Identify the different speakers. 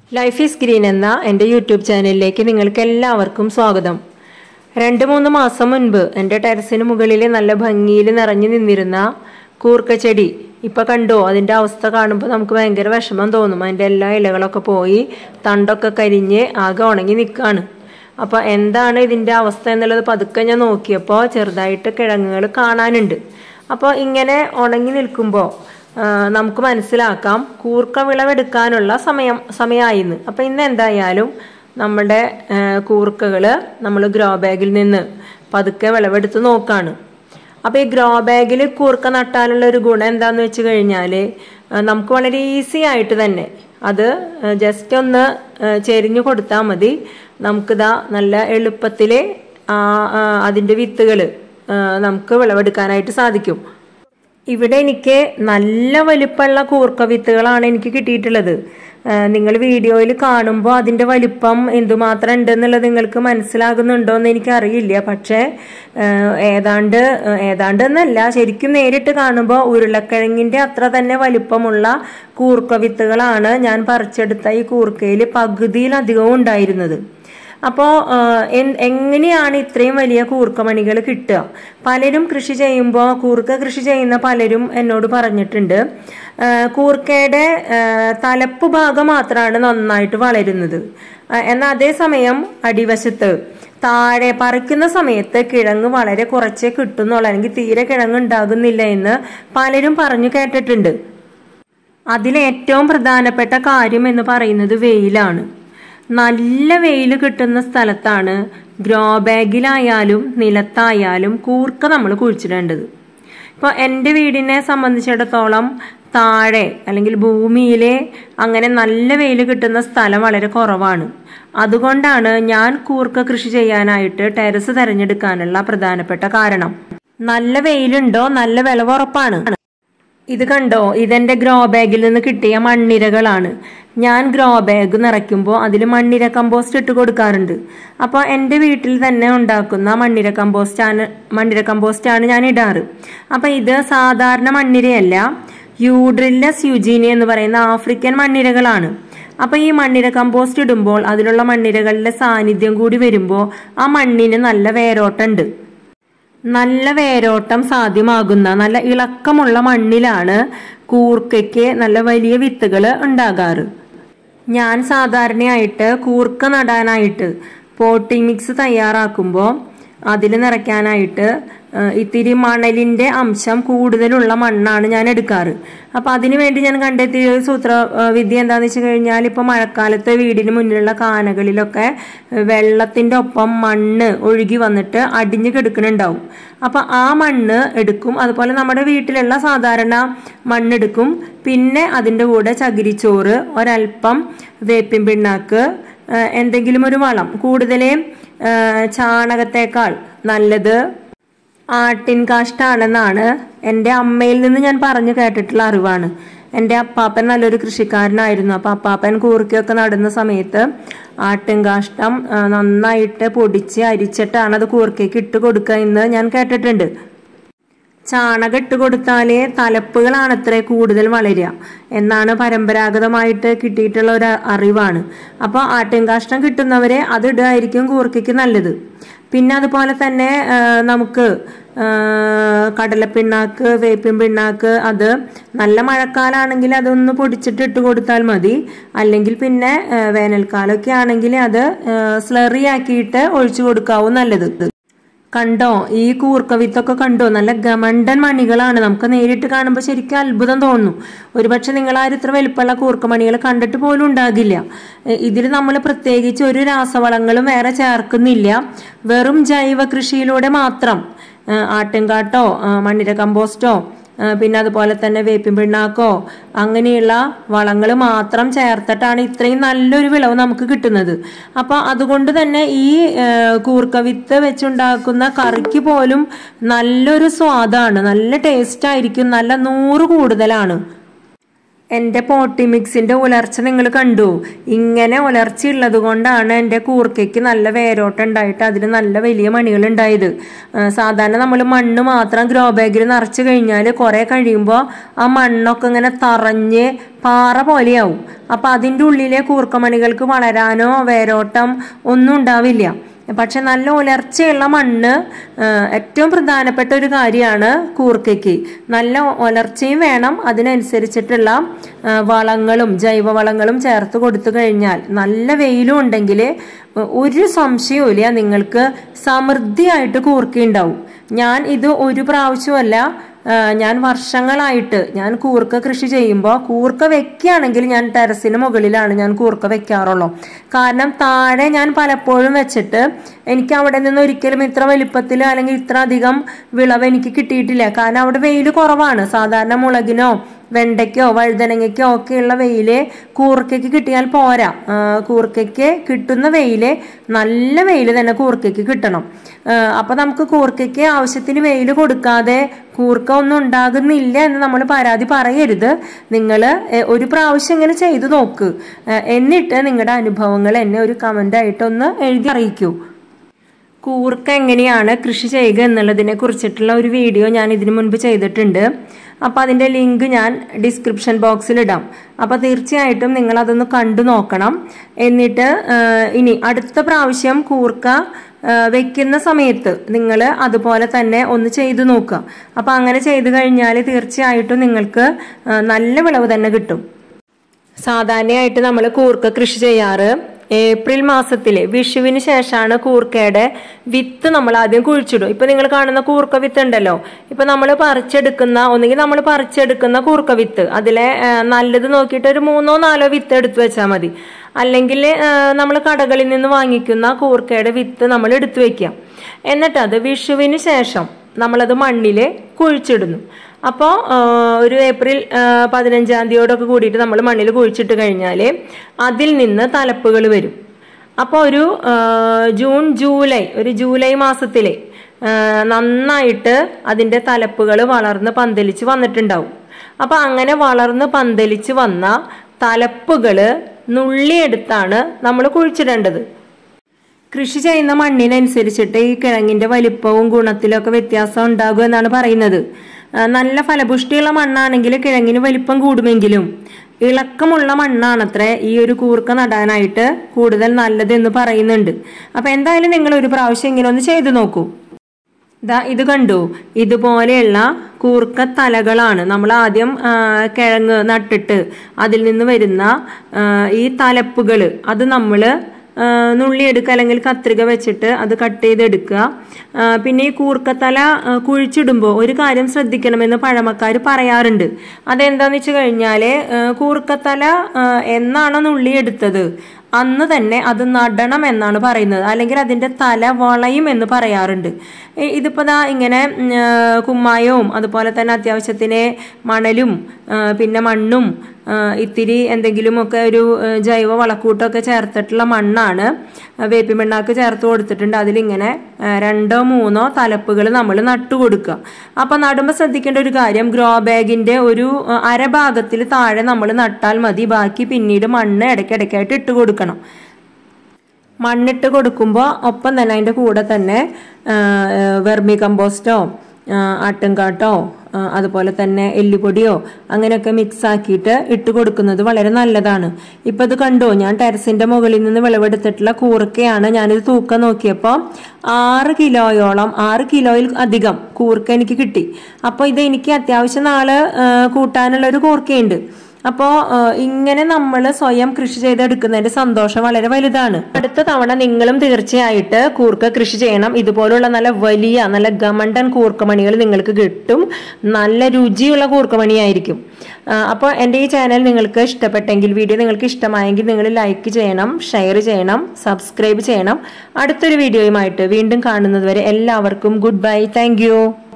Speaker 1: life is green എന്ന എൻ്റെ YouTube ചാനലിലേക്ക് നിങ്ങൾക്ക് എല്ലാവർക്കും സ്വാഗതം രണ്ട് മൂന്ന് മാസം മുൻപ് എൻ്റെ ടെറസിന് മുകളിൽ നല്ല ഭംഗിയിൽ നിറഞ്ഞു നിന്നിരുന്ന കൂർക്കച്ചെടി ഇപ്പം കണ്ടോ അതിൻ്റെ അവസ്ഥ കാണുമ്പോൾ നമുക്ക് ഭയങ്കര വിഷമം തോന്നും അതിൻ്റെ എല്ലാ ഇലകളൊക്കെ പോയി തണ്ടൊക്കെ കരിഞ്ഞ് ആകെ ഉണങ്ങി നിൽക്കുകയാണ് അപ്പോൾ എന്താണ് ഇതിൻ്റെ അവസ്ഥ എന്നുള്ളത് പതുക്കെ ഞാൻ നോക്കിയപ്പോൾ ചെറുതായിട്ട് കിഴങ്ങുകൾ കാണാനുണ്ട് അപ്പോൾ ഇങ്ങനെ ഉണങ്ങി നിൽക്കുമ്പോൾ ആ, നമുക്ക് മനസ്സിലാക്കാം കൂർക്ക വിളവെടുക്കാനുള്ള സമയം സമയമായിന്ന് അപ്പം ഇന്ന് എന്തായാലും നമ്മുടെ കൂർക്കകൾ നമ്മൾ ഗ്രോ ബാഗിൽ നിന്ന് പതുക്കെ വിളവെടുത്ത് നോക്കാണ് അപ്പോൾ ഈ ഗ്രോ ബാഗിൽ കൂർക്ക നട്ടാലുള്ള ഒരു ഗുണം എന്താണെന്ന് വെച്ച് കഴിഞ്ഞാൽ നമുക്ക് വളരെ ഈസി ആയിട്ട് തന്നെ അത് ജസ്റ്റ് ഒന്ന് ആ, ചെരിഞ്ഞു കൊടുത്താൽ മതി നമുക്കിതാ നല്ല എളുപ്പത്തിൽ അതിൻ്റെ വിത്തുകൾ നമുക്ക് വിളവെടുക്കാനായിട്ട് സാധിക്കും ഇവിടെ എനിക്ക് നല്ല വലിപ്പമുള്ള കൂർക്ക വിത്തുകളാണ് എനിക്ക് കിട്ടിയിട്ടുള്ളത് നിങ്ങൾ വീഡിയോയിൽ കാണുമ്പോൾ അതിൻ്റെ വലിപ്പം എന്തുമാത്രം ഉണ്ടെന്നുള്ളത് നിങ്ങൾക്ക് മനസ്സിലാകുന്നുണ്ടോ എന്ന് എനിക്കറിയില്ല പക്ഷേ ആ, ഏതാണ്ട് ആ, ഏതാണ്ട് എന്നല്ല ശരിക്കും നേരിട്ട് കാണുമ്പോൾ ഉരുളക്കിഴങ്ങിൻ്റെ അത്ര തന്നെ വലിപ്പമുള്ള കൂർക്ക വിത്തുകളാണ് ഞാൻ പറിച്ചെടുത്ത ഈ കൂർക്കയിൽ പകുതിയിലധികവും ഉണ്ടായിരുന്നത് അപ്പോൾ എങ്ങനെയാണ് ഇത്രയും വലിയ കൂർക്കമണികൾ കിട്ടുക പലരും കൃഷി ചെയ്യുമ്പോൾ കൂർക്ക കൃഷി ചെയ്യുന്ന പലരും എന്നോട് പറഞ്ഞിട്ടുണ്ട് ആ, കൂർക്കയുടെ ആ, തലപ്പ് ഭാഗം മാത്രമാണ് നന്നായിട്ട് വളരുന്നത് ആ, എന്നാൽ അതേസമയം അടിവശത്ത് താഴെ പറിക്കുന്ന സമയത്ത് കിഴങ്ങ് വളരെ കുറച്ചേ കിട്ടുന്നുള്ളൂ അല്ലെങ്കിൽ തീരെ കിഴങ്ങ് ഉണ്ടാകുന്നില്ല എന്ന് പലരും പറഞ്ഞു കേട്ടിട്ടുണ്ട് അതിലേറ്റവും പ്രധാനപ്പെട്ട കാര്യം എന്ന് പറയുന്നത് വെയിലാണ് നല്ല വെയിൽ കിട്ടുന്ന സ്ഥലത്താണ് ഗ്രോ ബാഗിലായാലും നിലത്തായാലും കൂർക്ക നമ്മൾ കുഴിച്ചിടേണ്ടത് ഇപ്പോൾ എൻ്റെ വീടിനെ സംബന്ധിച്ചിടത്തോളം താഴെ അല്ലെങ്കിൽ ഭൂമിയിലെ അങ്ങനെ നല്ല വെയിൽ കിട്ടുന്ന സ്ഥലം വളരെ കുറവാണ് അതുകൊണ്ടാണ് ഞാൻ കൂർക്ക കൃഷി ചെയ്യാനായിട്ട് ടെറസ് തിരഞ്ഞെടുക്കാനുള്ള പ്രധാനപ്പെട്ട കാരണം നല്ല വെയിലുണ്ടോ നല്ല വിളവ് ഉറപ്പാണ് ഇത് കണ്ടോ ഇതെന്റെ ഗ്രോ ബാഗിൽ നിന്ന് കിട്ടിയ മണ്ണിരകളാണ് ഞാൻ ഗ്രോ ബാഗ് നിറയ്ക്കുമ്പോൾ അതിൽ മണ്ണിര കമ്പോസ്റ്റ് ഇട്ട് കൊടുക്കാറുണ്ട് അപ്പോൾ എൻ്റെ വീട്ടിൽ തന്നെ ഉണ്ടാക്കുന്ന മണ്ണിര കമ്പോസ്റ്റ് ആണ് മണ്ണിര കമ്പോസ്റ്റ് ആണ് ഞാൻ ഇടാറ് അപ്പോൾ ഇത് സാധാരണ മണ്ണിരയല്ല യൂഡ്രില്ലസ് യുജീനി എന്ന് പറയുന്ന ആഫ്രിക്കൻ മണ്ണിരകളാണ് അപ്പോൾ ഈ മണ്ണിര കമ്പോസ്റ്റ് ഇടുമ്പോൾ അതിലുള്ള മണ്ണിരകളുടെ സാന്നിധ്യം കൂടി വരുമ്പോൾ ആ മണ്ണിന് നല്ല വേരോട്ടമുണ്ട് നല്ല വേരോട്ടം സാധ്യമാകുന്ന നല്ല ഇളക്കമുള്ള മണ്ണിലാണ് കൂർക്കയ്ക്ക് നല്ല വലിയ വിത്തുകൾ ഉണ്ടാകാറ് ഞാൻ സാധാരണയായിട്ട് കൂർക്ക നടാനായിട്ട് പോട്ടിംഗ് മിക്സ് തയ്യാറാക്കുമ്പോൾ അതിൽ നിറയ്ക്കാനായിട്ട് ആ, ഇത്തിരി മണലിന്റെ അംശം കൂടുതലുള്ള മണ്ണാണ് ഞാൻ എടുക്കാറ് അപ്പൊ അതിനു വേണ്ടി ഞാൻ കണ്ടെത്തിയ ഒരു സൂത്ര ആ, വിദ്യ എന്താന്ന് വെച്ച് കഴിഞ്ഞാൽ ഇപ്പൊ മഴക്കാലത്ത് വീടിന് മുന്നിലുള്ള കാനകളിലൊക്കെ വെള്ളത്തിന്റെ ഒപ്പം മണ്ണ് ഒഴുകി വന്നിട്ട് അടിഞ്ഞു കിടക്കുന്നുണ്ടാവും അപ്പൊ ആ മണ്ണ് എടുക്കും അതുപോലെ നമ്മുടെ വീട്ടിലുള്ള സാധാരണ മണ്ണെടുക്കും പിന്നെ അതിന്റെ കൂടെ ചകിരിച്ചോറ് ഒരൽപ്പം വേപ്പിൻ പിണ്ണാക്ക് ആ, എന്തെങ്കിലും ഒരു വളം കൂടുതലേ ആ, ചാണകത്തേക്കാൾ നല്ലത് ആട്ടിൻ കാഷ്ടാണെന്നാണ് എൻ്റെ അമ്മയിൽ നിന്ന് ഞാൻ പറഞ്ഞു കേട്ടിട്ടുള്ള അറിവാണ് എൻ്റെ അപ്പാപ്പൻ നല്ലൊരു കൃഷിക്കാരനായിരുന്നു അപ്പം അപ്പാപ്പൻ കൂർക്കയൊക്കെ നടുന്ന സമയത്ത് ആട്ടിൻ കാഷ്ടം ആ, നന്നായിട്ട് പൊടിച്ച് അരിച്ചിട്ടാണ് അത് കൂർക്കയ്ക്ക് ഇട്ട് കൊടുക്കുക എന്ന് ഞാൻ കേട്ടിട്ടുണ്ട് ചാണകം ഇട്ട് കൊടുത്താലേ തലപ്പുകളാണ് അത്രേ കൂടുതൽ വളരുക എന്നാണ് പരമ്പരാഗതമായിട്ട് കിട്ടിയിട്ടുള്ള ഒരു അറിവാണ് അപ്പോൾ ആട്ടിൻകാഷ്ടം കിട്ടുന്നവരെ അത് ഇടുകയായിരിക്കും കൂർക്കയ്ക്ക് നല്ലത് പിന്നെ അതുപോലെ തന്നെ ആ, നമുക്ക് ആ, കടലപ്പിണ്ണാക്ക് വേപ്പിൻ പിണ്ണാക്ക് അത് നല്ല മഴക്കാലാണെങ്കിൽ അതൊന്ന് പൊടിച്ചിട്ട് ഇട്ട് കൊടുത്താൽ മതി അല്ലെങ്കിൽ പിന്നെ ആ, വേനൽക്കാലമൊക്കെ ആണെങ്കിൽ അത് സ്ലറി ആക്കിയിട്ട് ഒഴിച്ചു കൊടുക്കാവും നല്ലത് കണ്ടോ ഈ കൂർക്ക വിത്തൊക്കെ കണ്ടോ നല്ല ഗമണ്ടൻ മണികളാണ് നമുക്ക് നേരിട്ട് കാണുമ്പോൾ ശരിക്കും അത്ഭുതം തോന്നുന്നു ഒരുപക്ഷെ നിങ്ങൾ ആരും ഇത്ര വലിപ്പമുള്ള കൂർക്കമണികൾ കണ്ടിട്ട് പോലും ഉണ്ടാകില്ല ഇതിൽ നമ്മൾ പ്രത്യേകിച്ച് ഒരു രാസവളങ്ങളും വേറെ ചേർക്കുന്നില്ല വെറും ജൈവ കൃഷിയിലൂടെ മാത്രം ആ, ആട്ടിൻകാട്ടോ ആ, മണ്ണിര കമ്പോസ്റ്റോ ആ, പിന്നെ അതുപോലെ തന്നെ വേപ്പിൻ പിണ്ണാക്കോ അങ്ങനെയുള്ള വളങ്ങൾ മാത്രം ചേർത്തിട്ടാണ് ഇത്രയും നല്ലൊരു വിളവ് നമുക്ക് കിട്ടുന്നത് അപ്പൊ അതുകൊണ്ട് തന്നെ ഈ ആ, കൂർക്ക വിത്ത് വെച്ചുണ്ടാക്കുന്ന കറിക്ക് പോലും നല്ലൊരു സ്വാദാണ് നല്ല ടേസ്റ്റ് ആയിരിക്കും നല്ല നൂറ് കൂടുതലാണ് എൻ്റെ പോട്ടി മിക്സിൻ്റെ ഉലർച്ച നിങ്ങൾ കണ്ടു ഇങ്ങനെ ഉലർച്ച ഉള്ളത് കൊണ്ടാണ് എൻ്റെ കൂർക്കയ്ക്ക് നല്ല വേരോട്ടം ഉണ്ടായിട്ട് അതിൽ നല്ല വലിയ മണികൾ ഉണ്ടായത് ആ, സാധാരണ നമ്മൾ മണ്ണ് മാത്രം ഗ്രോ ബാഗിൽ നിറച്ച് കഴിഞ്ഞാൽ കുറേ കഴിയുമ്പോൾ ആ മണ്ണൊക്കെ ഇങ്ങനെ തറഞ്ഞ് പാറ പോലെയാവും അപ്പം അതിൻ്റെ ഉള്ളിലെ കൂർക്കമണികൾക്ക് വളരാനോ വേരോട്ടം ഒന്നും ഉണ്ടാവില്ല പക്ഷെ നല്ല ഉലർച്ചയുള്ള മണ്ണ് ആ, ഏറ്റവും പ്രധാനപ്പെട്ട ഒരു കാര്യമാണ് കൂർക്കയ്ക്ക് നല്ല ഉലർച്ചയും വേണം അതിനനുസരിച്ചിട്ടുള്ള ആ, വളങ്ങളും ജൈവവളങ്ങളും ചേർത്ത് കൊടുത്തു കഴിഞ്ഞാൽ നല്ല വെയിലും ഉണ്ടെങ്കിൽ ഒരു സംശയവുമില്ല നിങ്ങൾക്ക് സമൃദ്ധിയായിട്ട് കൂർക്ക ഉണ്ടാവും ഞാൻ ഇത് ഒരു പ്രാവശ്യമല്ല ആ, ഞാൻ വർഷങ്ങളായിട്ട് ഞാൻ കൂർക്ക കൃഷി ചെയ്യുമ്പോൾ കൂർക്ക വെക്കുകയാണെങ്കിൽ ഞാൻ ടെറസിന് മുകളിലാണ് ഞാൻ കൂർക്ക വെക്കാറുള്ളൂ കാരണം താഴെ ഞാൻ പലപ്പോഴും വെച്ചിട്ട് എനിക്ക് അവിടെ നിന്ന് ഒരിക്കലും ഇത്ര വലിപ്പത്തിൽ അല്ലെങ്കിൽ ഇത്ര അധികം വിളവ് എനിക്ക് കിട്ടിയിട്ടില്ല കാരണം അവിടെ വെയിൽ കുറവാണ് സാധാരണ മുളകിനോ വെണ്ടയ്ക്കോ വഴുതനങ്ങയ്ക്കോ ഒക്കെയുള്ള വെയില് കൂർക്കയ്ക്ക് കിട്ടിയാൽ പോരാ ആ, കൂർക്കയ്ക്ക് കിട്ടുന്ന വെയില് നല്ല വെയില് തന്നെ കൂർക്കയ്ക്ക് കിട്ടണം ആ, അപ്പൊ നമുക്ക് കൂർക്കയ്ക്ക് ആവശ്യത്തിന് വെയിൽ കൊടുക്കാതെ കൂർക്ക ഒന്നും ഉണ്ടാകുന്നില്ല എന്ന് നമ്മൾ പരാതി പറയരുത് നിങ്ങൾ ഒരു പ്രാവശ്യം ഇങ്ങനെ ചെയ്തു നോക്ക് ആ, എന്നിട്ട് നിങ്ങളുടെ അനുഭവങ്ങൾ എന്നെ ഒരു കമന്റ് ആയിട്ടൊന്ന് എഴുതി അറിയിക്കൂ കൂർക്ക എങ്ങനെയാണ് കൃഷി ചെയ്യുക എന്നുള്ളതിനെ കുറിച്ചിട്ടുള്ള ഒരു വീഡിയോ ഞാൻ ഇതിനു മുൻപ് ചെയ്തിട്ടുണ്ട് അപ്പോൾ അതിൻ്റെ ലിങ്ക് ഞാൻ ഡിസ്ക്രിപ്ഷൻ ബോക്സിൽ ഇടാം അപ്പോൾ തീർച്ചയായിട്ടും നിങ്ങൾ അതൊന്ന് കണ്ടു നോക്കണം എന്നിട്ട് ആ, ഇനി അടുത്ത പ്രാവശ്യം കൂർക്ക ആ, വെക്കുന്ന സമയത്ത് നിങ്ങൾ അതുപോലെ തന്നെ ഒന്ന് ചെയ്തു നോക്കുക അപ്പോൾ അങ്ങനെ ചെയ്തു കഴിഞ്ഞാൽ തീർച്ചയായിട്ടും നിങ്ങൾക്ക് ആ, നല്ല വിളവ് തന്നെ കിട്ടും സാധാരണയായിട്ട് നമ്മൾ കൂർക്ക കൃഷി ചെയ്യാറ് ഏപ്രിൽ മാസത്തിലെ വിഷുവിന് ശേഷമാണ് കൂർക്കയുടെ വിത്ത് നമ്മൾ ആദ്യം കുഴിച്ചിടും ഇപ്പൊ നിങ്ങൾ കാണുന്ന കൂർക്ക വിത്ത് ഉണ്ടല്ലോ ഇപ്പൊ നമ്മൾ പറിച്ചെടുക്കുന്ന ഒന്നുകിൽ നമ്മൾ പറിച്ചെടുക്കുന്ന കൂർക്ക വിത്ത് അതിലെ ആ, നല്ലത് നോക്കിയിട്ട് ഒരു മൂന്നോ നാലോ വിത്ത് എടുത്തു വെച്ചാൽ മതി അല്ലെങ്കിൽ നമ്മൾ കടകളിൽ നിന്ന് വാങ്ങിക്കുന്ന കൂർക്കയുടെ വിത്ത് നമ്മൾ എടുത്തു വെക്കാം എന്നിട്ട് അത് വിഷുവിന് ശേഷം നമ്മളത് മണ്ണിൽ കുഴിച്ചിടുന്നു അപ്പോൾ ഒരു ഏപ്രിൽ ആ, പതിനഞ്ചാം തീയതിയോടൊക്കെ കൂടിയിട്ട് നമ്മൾ മണ്ണിൽ കുഴിച്ചിട്ട് കഴിഞ്ഞാൽ അതിൽ നിന്ന് തലപ്പുകൾ വരും അപ്പോൾ ഒരു ആ, ജൂൺ ജൂലൈ ഒരു ജൂലൈ മാസത്തിലെ ആ, നന്നായിട്ട് അതിൻ്റെ തലപ്പുകൾ വളർന്ന് പന്തലിച്ച് വന്നിട്ടുണ്ടാവും അപ്പോൾ അങ്ങനെ വളർന്ന് പന്തലിച്ച് വന്ന തലപ്പുകൾ നുള്ളിയെടുത്താണ് നമ്മൾ കുഴിച്ചിടേണ്ടത് കൃഷി ചെയ്യുന്ന മണ്ണിനനുസരിച്ചിട്ട് ഈ കിഴങ്ങിന്റെ വലിപ്പവും ഗുണത്തിലും ഒക്കെ വ്യത്യാസം ഉണ്ടാകും എന്നാണ് പറയുന്നത് ആ, നല്ല ഫലപുഷ്ടിയുള്ള മണ്ണാണെങ്കിൽ കിഴങ്ങിന് വലിപ്പം കൂടുമെങ്കിലും ഇളക്കമുള്ള മണ്ണാണത്രേ ഈ ഒരു കൂർക്ക നടാനായിട്ട് കൂടുതൽ നല്ലത് എന്ന് പറയുന്നുണ്ട് അപ്പൊ എന്തായാലും നിങ്ങൾ ഒരു പ്രാവശ്യം ഇങ്ങനെ ഒന്ന് ചെയ്തു നോക്കൂ ദാ ഇത് കണ്ടു ഇതുപോലെയുള്ള കൂർക്ക തലകളാണ് നമ്മൾ ആദ്യം ആ, കിഴങ്ങ് നട്ടിട്ട് അതിൽ നിന്ന് വരുന്ന ആ, ഈ തലപ്പുകൾ അത് നമ്മൾ നുള്ളിയെടുക്കുക അല്ലെങ്കിൽ കത്രിക വെച്ചിട്ട് അത് കട്ട് ചെയ്തെടുക്കുക ആ, പിന്നെ ഈ കൂർക്കത്തല ആ, കുഴിച്ചിടുമ്പോൾ ഒരു കാര്യം ശ്രദ്ധിക്കണമെന്ന് പഴമക്കാർ പറയാറുണ്ട് അതെന്താന്ന് വെച്ച് കഴിഞ്ഞാല് ആ, കൂർക്കത്തല ആ, എന്നാണോ നുള്ളിയെടുത്തത് അന്ന് തന്നെ അത് നടണം എന്നാണ് പറയുന്നത് അല്ലെങ്കിൽ അതിന്റെ തല വളയും എന്ന് പറയാറുണ്ട് ഇ- ഇതിപ്പോ ദാ ഇങ്ങനെ ഉം, ആ, കുമ്മായവും അതുപോലെ തന്നെ അത്യാവശ്യത്തിന് മണലും ആ, പിന്നെ മണ്ണും ആ, ഇത്തിരി എന്തെങ്കിലുമൊക്കെ ഒരു ആ, ജൈവ വളക്കൂട്ടൊക്കെ ചേർത്തിട്ടുള്ള മണ്ണാണ് വേപ്പി മണ്ണാക്ക് ചേർത്ത് കൊടുത്തിട്ടുണ്ട് അതിലിങ്ങനെ ആ, രണ്ടോ മൂന്നോ തലപ്പുകൾ നമ്മൾ നട്ടുകൊടുക്കുക അപ്പൊ നടുമ്പോൾ ശ്രദ്ധിക്കേണ്ട ഒരു കാര്യം ഗ്രോ ബാഗിന്റെ ഒരു ആ, അരഭാഗത്തിൽ താഴെ നമ്മൾ നട്ടാൽ മതി ബാക്കി പിന്നീട് മണ്ണ് ഇടയ്ക്കിടയ്ക്കായിട്ട് ഇട്ട് കൊടുക്കണം മണ്ണിട്ട് കൊടുക്കുമ്പോൾ ഒപ്പം തന്നെ അതിൻ്റെ കൂടെ തന്നെ ആ, ആ, വെർമി കമ്പോസ്റ്റോ ആ, ആട്ടുംകാട്ടോ ആ, അതുപോലെ തന്നെ എല്ലുപൊടിയോ അങ്ങനെയൊക്കെ മിക്സ് ആക്കിയിട്ട് ഇട്ട് കൊടുക്കുന്നത് വളരെ നല്ലതാണ് ഇപ്പൊ ഇത് കണ്ടോ ഞാൻ ടെറസിന്റെ മുകളിൽ നിന്ന് വിളവെടുത്തിട്ടുള്ള കൂർക്കയാണ് ഞാനിത് തൂക്കം നോക്കിയപ്പോൾ ആറ് കിലോയോളം ആറ് കിലോയിൽ അധികം കൂർക്ക എനിക്ക് കിട്ടി അപ്പോൾ ഇത് എനിക്ക് അത്യാവശ്യം നാള് ആ, കൂട്ടാനുള്ള ഒരു കൂർക്കയുണ്ട് അപ്പോൾ ഇങ്ങനെ നമ്മൾ സ്വയം കൃഷി ചെയ്തെടുക്കുന്നതിന്റെ സന്തോഷം വളരെ വലുതാണ് അടുത്ത തവണ നിങ്ങളും തീർച്ചയായിട്ട് കൂർക്ക കൃഷി ചെയ്യണം ഇതുപോലുള്ള നല്ല വലിയ നല്ല ഗമണ്ടൻ കൂർക്കമണികൾ നിങ്ങൾക്ക് കിട്ടും നല്ല രുചിയുള്ള കൂർക്കമണിയായിരിക്കും അപ്പോൾ എൻ്റെ ഈ ചാനൽ നിങ്ങൾക്ക് ഇഷ്ടപ്പെട്ടെങ്കിൽ വീഡിയോ നിങ്ങൾക്ക് ഇഷ്ടമായെങ്കിൽ നിങ്ങൾ ലൈക്ക് ചെയ്യണം ഷെയർ ചെയ്യണം സബ്സ്ക്രൈബ് ചെയ്യണം അടുത്തൊരു വീഡിയോയുമായിട്ട് വീണ്ടും കാണുന്നത് വരെ എല്ലാവർക്കും ഗുഡ് ബൈ താങ്ക്